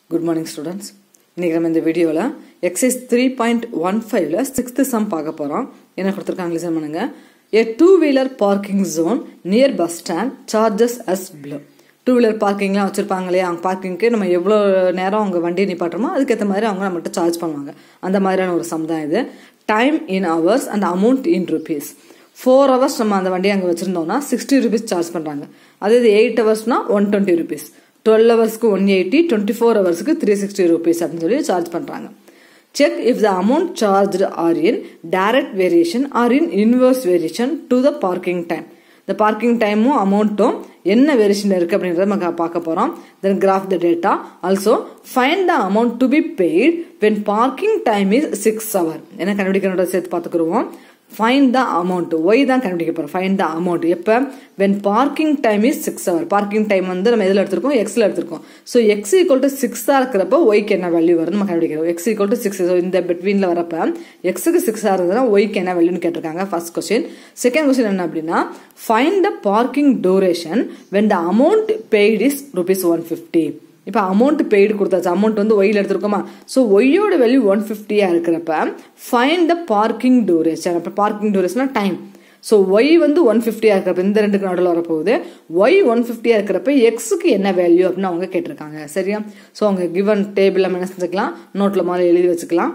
good morning students இன்றைக்கி நம்ம இந்த வீடியோவில் exercise three point one five sixth sum பார்க்க போகிறோம் என்ன கொடுத்துருக்காங்க லிசன் பண்ணுங்க a two wheeler parking zone near bus stand charges as follow two wheeler பார்க்கிங்லாம் வச்சுருப்பாங்க இல்லையா அவங்க பார்க்கிங்க்கு நம்ம எவ்வளோ நேரம் அவங்க வண்டியை நிப்பாட்டுறோமோ அதுக்கேற்ற மாதிரி அவங்க நம்மகிட்ட சார்ஜ் பண்ணுவாங்க அந்த மாதிரியான ஒரு சம் தான் இது time in hours and amount in rupees four hours நம்ம அந்த வண்டியை அங்கே வச்சுருந்தோம்னா சிக்ஸ்டி ருபீஸ் சார்ஜ் பண்ணுறாங்க அதே இது எயிட் ஹவர்ஸ்னா ஒன் டுவெண்ட்டி ருபீஸ் டுவெல் ஹவர்ஸ்க்கு ஒன் எயிட்டி டுவெண்ட்டி ஃபோர் ஹவர்ஸ்க்கு த்ரீ சிக்ஸ்டி ருபீஸ் அப்படின்னு சொல்லி சார்ஜ் பண்ணுறாங்க check if the amount charged are in direct variation or in inverse variation to the parking time இந்த பார்க்கிங் டைமும் அமௌண்ட்டும் என்ன வேரியேஷன் இருக்குது அப்படின்றத நம்ம பார்க்க போகிறோம் then graph the data also find the amount to be paid when parking time is six hour என்ன கண்டுபிடிக்கணும் சேர்த்து பார்த்துக்குருவோம் ஃபைன் த அமௌண்ட் ஒய் தான் கண்டுபிடிக்க போகிறோம் ஃபைன் த அமௌண்ட் எப்போ when parking time is six hour parking time வந்து நம்ம எதில் எடுத்திருக்கோம் எக்ஸில் எடுத்திருக்கோம் ஸோ எக்ஸ் ஈக்குவல் டு சிக்ஸாக இருக்கிறப்ப ஒய்க்கு என்ன வேல்யூ வரும்னு நம்ம கண்டுபிடிக்கிறோம் x equal to six so இந்த பிட்வீனில் வரப்ப எக்ஸுக்கு சிக்ஸாக இருந்ததுன்னா ஒய்க்கு என்ன வேல்யூன்னு கேட்டிருக்காங்க ஃபர்ஸ்ட் கொஸ்டின் செகண்ட் கொஸ்டின் என்ன அப்படின்னா find the parking duration when the amount paid is rupees one fifty இப்போ அமௌண்ட் பெய்டு கொடுத்தாச்சு அமௌண்ட் வந்து ஒயில் எடுத்திருக்கோமா ஸோ ஒய்யோட வேல்யூ ஒன் ஃபிஃப்டியாக இருக்கிறப்ப ஃபைன் த பார்க்கிங் டூரேஷன் அப்போ பார்க்கிங் டூரேஷனா டைம் ஸோ ஒய் வந்து ஒன் ஃபிஃப்டியாக இருக்கிறப்ப இந்த ரெண்டுக்கு நடுவில் வரப்போகுது ஒய் ஒன் ஃபிஃப்டியாக இருக்கிறப்ப எக்ஸுக்கு என்ன வேல்யூ அப்படின்னு அவங்க கேட்டிருக்காங்க சரியா ஸோ அவங்க கிவன் டேபிளில் என்ன செஞ்சுக்கலாம் நோட்டில் மாதிரி எழுதி வச்சுக்கலாம்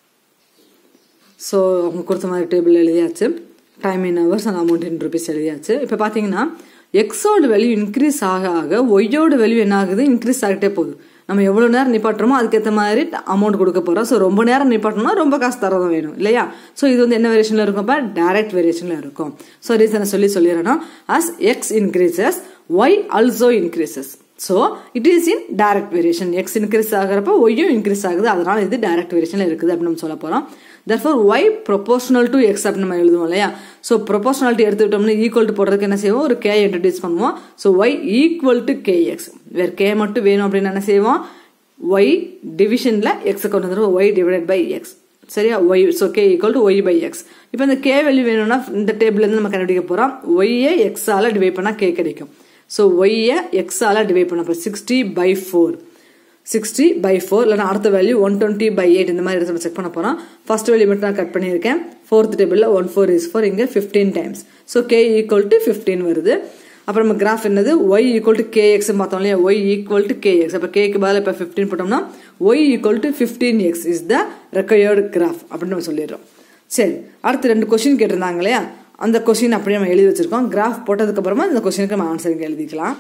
ஸோ அவங்க கொடுத்த மாதிரி டேபிள் எழுதியாச்சு time in hours and amount in rupees எழுதியாச்சு இப்போ பார்த்தீங்கன்னா எக்ஸோட வேல்யூ இன்க்ரீஸ் ஆக ஆக ஒய்யோட வேல்யூ என்ன ஆகுது இன்க்ரீஸ் ஆகிட்டே போகுது நம்ம எவ்வளோ நேரம் நிப்பாட்டுறோமோ அதுக்கேற்ற மாதிரி அமௌண்ட் கொடுக்க போகிறோம் ஸோ ரொம்ப நேரம் நிப்பாட்டணும்னா ரொம்ப காசு தரதான் வேணும் இல்லையா ஸோ இது வந்து என்ன வேரியேஷனில் இருக்கும் இப்போ டைரக்ட் வேரியேஷனில் இருக்கும் ஸோ ரீசனை சொல்லி சொல்லிடுறேன்னா as x increases y also increases so it is in direct variation x increase ஆகிறப்ப ஒய்யும் இன்க்ரீஸ் ஆகுது அதனால இது டைரக்ட் வேரியேஷனில் இருக்குது அப்படின்னு நம்ம சொல்ல போகிறோம் therefore y proportional to x அப்படின்னு நம்ம எழுதுவோம் இல்லையா ஸோ ப்ரொபோஷனாலிட்டி எடுத்துக்கிட்டோம்னா ஈக்குவல் டு போடுறதுக்கு என்ன செய்வோம் ஒரு கே இன்ட்ரடியூஸ் பண்ணுவோம் so y equal to k x வேறு கே மட்டும் வேணும் அப்படின்னு என்ன செய்வோம் ஒய் டிவிஷனில் எக்ஸை கொண்டு வந்துடும் ஒய் டிவைடட் பை எக்ஸ் சரியா y so k equal to y by x இப்போ இந்த கே வேல்யூ வேணும்னா இந்த டேபிள்லேருந்து நம்ம கண்டுபிடிக்க போகிறோம் ஒய்யை எக்ஸால் டிவைட் பண்ணால் கே கிடைக்கும் ஸோ ஒய்யை எக்ஸால் டிவைட் பண்ண இப்போ sixty by four sixty by four இல்லைனா அடுத்த value one twenty by eight இந்த மாதிரி எடுத்து செக் பண்ண போகிறோம் ஃபர்ஸ்ட் வேல்யூ மட்டும் நான் கட் பண்ணியிருக்கேன் ஃபோர்த் டேபிளில் ஒன் ஃபோர் இஸ் ஃபோர் இங்கே fifteen times so k equal to fifteen வருது அப்புறம் நம்ம கிராஃப் என்னது y equal to k x பார்த்தோம் இல்லையா y equal to k x அப்போ கேக்கு பதில் இப்போ ஃபிஃப்டீன் போட்டோம்னா y equal to fifteen x is the required graph அப்படின்னு நம்ம சொல்லிடுறோம் சரி அடுத்து ரெண்டு கொஷின் கேட்டிருந்தாங்க இல்லையா அந்த கொஷின் அப்படியே நம்ம எழுதி வச்சிருக்கோம் கிராஃப் போட்டதுக்கப்புறமா இந்த கொஷினுக்கு நம்ம ஆன்சர் இங்கே எழுதிக்கலாம்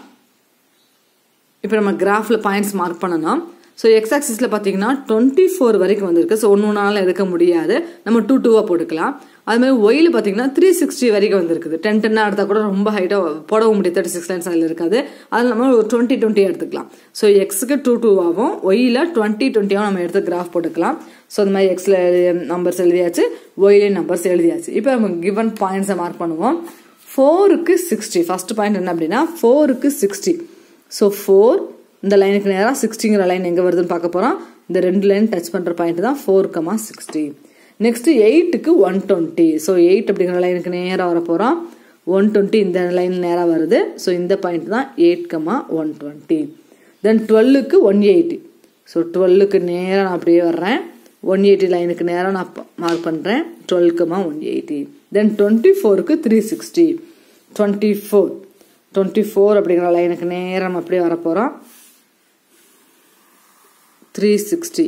இப்போ நம்ம கிராஃபில் பாயிண்ட்ஸ் மார்க் பண்ணணும் ஸோ எக்ஸ் ஆக்சிஸில் பார்த்தீங்கன்னா டுவெண்ட்டி ஃபோர் வரைக்கும் வந்திருக்கு ஸோ ஒன்று ஒன்றால் எடுக்க முடியாது நம்ம டூ டூவாக போட்டுக்கலாம் அதுமாதிரி ஒயில் பார்த்தீங்கன்னா த்ரீ சிக்ஸ்டி வரைக்கும் வந்திருக்குது டென் டென்னாக எடுத்தால் கூட ரொம்ப ஹைட்டாக போடவும் முடியாது தேர்ட்டி சிக்ஸ் லைன்ஸ் அதில் இருக்காது அதில் நம்ம ஒரு டுவெண்ட்டி டுவெண்ட்டி எடுத்துக்கலாம் ஸோ எக்ஸுக்கு டூ டூவாகவும் ஒயில் டுவெண்ட்டி டுவெண்ட்டியாகவும் நம்ம எடுத்து கிராஃப் போட்டுக்கலாம் ஸோ இந்த மாதிரி எக்ஸில் நம்பர்ஸ் எழுதியாச்சு ஒயிலே நம்பர்ஸ் எழுதியாச்சு இப்போ நம்ம கிவன் பாயிண்ட்ஸை மார்க் பண்ணுவோம் ஃபோருக்கு சிக்ஸ்டி ஃபர்ஸ்ட் பாயிண்ட் என்ன அப்படின்னா ஃபோருக்கு சிக்ஸ்டி ஸோ ஃபோர் இந்த லைனுக்கு நேராக சிக்ஸ்டிங்கிற லைன் எங்கே வருதுன்னு பார்க்க போகிறோம் இந்த ரெண்டு லைன் டச் பண்ணுற பாயிண்ட் தான் ஃபோர் கமா சிக்ஸ்டி நெக்ஸ்ட் எயிட்டுக்கு ஒன் டுவெண்ட்டி ஸோ எயிட் அப்படிங்கிற லைனுக்கு நேராக வர போகிறோம் ஒன் டுவெண்ட்டி இந்த லைன் நேராக வருது ஸோ இந்த பாயிண்ட் தான் eight comma one twenty then டுவெல்லுக்கு ஒன் எயிட்டி ஸோ டுவெல்லுக்கு நேராக நான் அப்படியே வர்றேன் ஒன் எயிட்டி லைனுக்கு நேராக நான் மார்க் பண்ணுறேன் twelve comma one eighty then twenty ஃபோருக்கு three sixty twenty four twenty four அப்படிங்கிற லைனுக்கு நேரம் நம்ம அப்படியே வரப்போகிறோம் த்ரீ சிக்ஸ்டி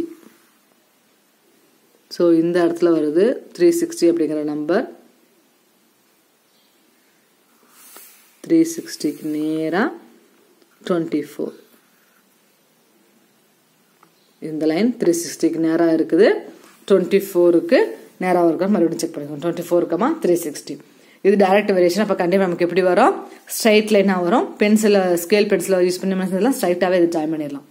ஸோ இந்த இடத்துல வருது த்ரீ சிக்ஸ்டி அப்படிங்கிற நம்பர் த்ரீ சிக்ஸ்டிக்கு நேராக டுவெண்ட்டி ஃபோர் இந்த லைன் த்ரீ சிக்ஸ்டிக்கு நேராக இருக்குது டுவெண்ட்டி ஃபோருக்கு நேராக இருக்கா மறுபடியும் செக் பண்ணிக்கோங்க டுவெண்ட்டி ஃபோருக்கமா த்ரீ சிக்ஸ்டி இது டைரக்ட் வேரியேஷன் அப்போ கண்டிப்பாக நமக்கு எப்படி வரும் ஸ்ட்ரைட் லைனாக வரும் பென்சிலை ஸ்கேல் பென்சிலை யூஸ் பண்ணி ஸ்ட்ரைட்டாகவே இது ஜாயின் பண்ணிடலாம்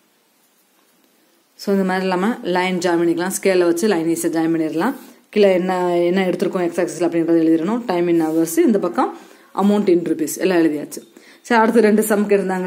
ஸோ இந்த மாதிரி இல்லாமல் லைன் ஜாயின் பண்ணிக்கலாம் ஸ்கேலில் வச்சு லைன் ஈஸியாக ஜாயின் பண்ணிடலாம் கீழே என்ன என்ன எடுத்திருக்கோம் எக்ஸ் ஆக்சிஸில் அப்படின்றத எழுதிடணும் டைம் இன் ஹவர்ஸ் இந்த பக்கம் அமௌண்ட் இன் ருபீஸ் எல்லாம் எழுதியாச்சு சரி அடுத்து ரெண்டு சம் கேட்டிருந்தாங்க இல்லையா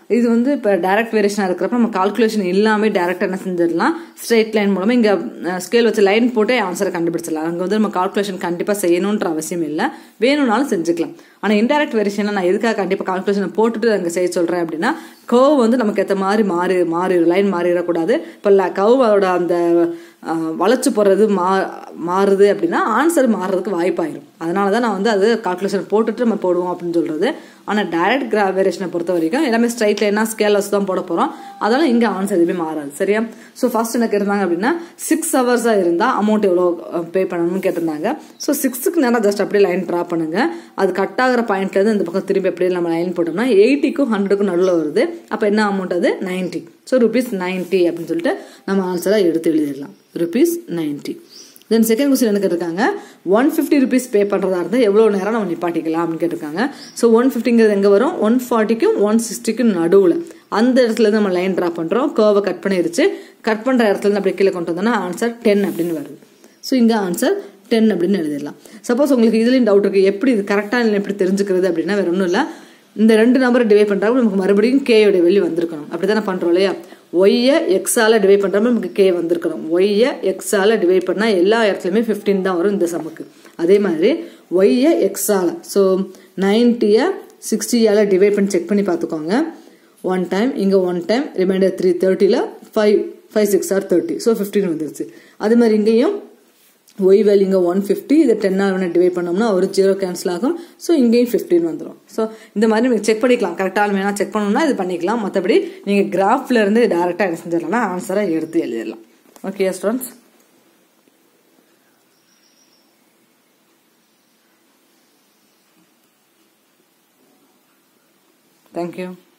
இது வந்து இப்போ டைரக்ட் வேரியேஷனாக இருக்கிறப்ப நம்ம கால்குலேஷன் இல்லாமல் டேரெக்டாக என்ன செஞ்சிடலாம் ஸ்ட்ரெயிட் லைன் மூலமாக இங்கே ஸ்கேல் வச்சு லைன் போட்டே ஆன்சரை கண்டுபிடிச்சிடலாம் அங்கே வந்து நம்ம கால்குலேஷன் கண்டிப்பாக செய்யணுன்ற அவசியம் இல்லை வேணும்னாலும் செஞ்சுக்கலாம் ஆனால் இன்டெரக்ட் வேரியேஷனில் நான் எதுக்காக கண்டிப்பாக கால்குலேஷனை போட்டுட்டு அங்கே செய்ய சொல்கிறேன் அப்படின்னா கர்வ் வந்து நமக்கு ஏற்ற மாதிரி மாறி மாறி லைன் மாறிடக்கூடாது இப்போ கர்வோட அந்த வளைச்சு போடுறது மா மாறுது அப்படின்னா ஆன்சர் மாறுறதுக்கு வாய்ப்பாயிரும் அதனால தான் நான் வந்து அது கால்குலேஷன் போட்டுட்டு நம்ம போடுவோம் அப்படின்னு சொல்கிறது ஆனால் டைரக்ட் கிரா வேரியேஷனை பொறுத்த வரைக்கும் எல்லாமே ஸ்ட்ரைட் லைனாக ஸ்கேல் வச்சு தான் போட போகிறோம் அதனால இங்கே ஆன்சர் எதுவுமே மாறாது சரியா ஸோ ஃபர்ஸ்ட் எனக்கு இருந்தாங்க அப்படின்னா சிக்ஸ் ஹவர்ஸாக இருந்தால் அமௌண்ட் எவ்வளோ பே பண்ணணும்னு கேட்டிருந்தாங்க ஸோ சிக்ஸுக்கு நேரம் ஜஸ்ட் அப்படியே லைன் ட்ரா பண்ணுங்க அது கட் ஆகிற பாயிண்ட்லேருந்து இந்த பக்கம் திரும்பி அப்படியே நம்ம லைன் போட்டோம்னா எயிட்டிக்கும் ஹண்ட்ரடுக்கும் நடுவில் வருது அப்போ என்ன அமௌண்ட் அது நைன்ட்டி ஸோ ருபீஸ் நைன்ட்டி அப்படின்னு சொல்லிட்டு நம்ம ஆன்சராக எடுத்து எழுதிடலாம் rupees ninety then second question என்ன கேட்டிருக்காங்க ஒன் ஃபிஃப்டி ருபீஸ் பே பண்ணுறதா இருந்தால் எவ்வளோ நேரம் நம்ம நிப்பாட்டிக்கலாம் அப்படின்னு கேட்டிருக்காங்க ஸோ ஒன் ஃபிஃப்டிங்கிறது எங்கே வரும் ஒன் ஃபார்ட்டிக்கும் ஒன் சிக்ஸ்டிக்கும் நடுவில் அந்த இடத்துல நம்ம லைன் ட்ரா பண்ணுறோம் கர்வை கட் பண்ணிருச்சு கட் பண்ணுற இடத்துல அப்படி கீழே கொண்டு வந்தோம்னா ஆன்சர் டென் அப்படின்னு வருது ஸோ இங்கே ஆன்சர் டென் அப்படின்னு எழுதிடலாம் சப்போஸ் உங்களுக்கு இதுலேயும் டவுட் இருக்குது எப்படி இது கரெக்டாக இல்லை எப்படி தெரிஞ்சுக்கிறது அப்படின்னா வேற ஒன்றும் இல்லை இந்த ரெண்டு நம்பரை டிவைட் பண்ணுறாங்க நமக்கு மறுபடியும் கேயோட வெளி வந்திருக்கணும் அப்படி தானே பண்ணுறோம் இல்லையா ஒய்யை எக்ஸால் டிவைட் பண்ணுறப்ப நமக்கு கே வந்திருக்கணும் ஒய்யை எக்ஸால் டிவைட் பண்ணால் எல்லா இடத்துலையுமே ஃபிஃப்டீன் தான் வரும் இந்த சம்முக்கு அதே மாதிரி ஒய்யை எக்ஸால் ஸோ நைன்ட்டியை சிக்ஸ்டியால் டிவைட் பண்ணி செக் பண்ணி பார்த்துக்கோங்க ஒன் டைம் இங்கே ஒன் டைம் ரிமைண்டர் த்ரீ தேர்ட்டியில் five five six or thirty so fifteen வந்துருச்சு அதே மாதிரி இங்கேயும் ஒய் வேல்யூ இங்கே ஒன் ஃபிஃப்டி இதை டென்னால் வேணால் டிவைட் பண்ணோம்னா ஒரு ஜீரோ கேன்சல் ஆகும் ஸோ இங்கேயும் ஃபிஃப்டின் வந்துடும் ஸோ இந்த மாதிரி நீங்கள் செக் பண்ணிக்கலாம் கரெக்டாக வேணால் செக் பண்ணணும்னா இது பண்ணிக்கலாம் மற்றபடி நீங்கள் கிராஃப்ல இருந்து டேரெக்டாக என்ன செஞ்சிடலாம்னா ஆன்சரை எடுத்து எழுதிடலாம் ஓகே ஸ்டூடெண்ட்ஸ் தேங்க்யூ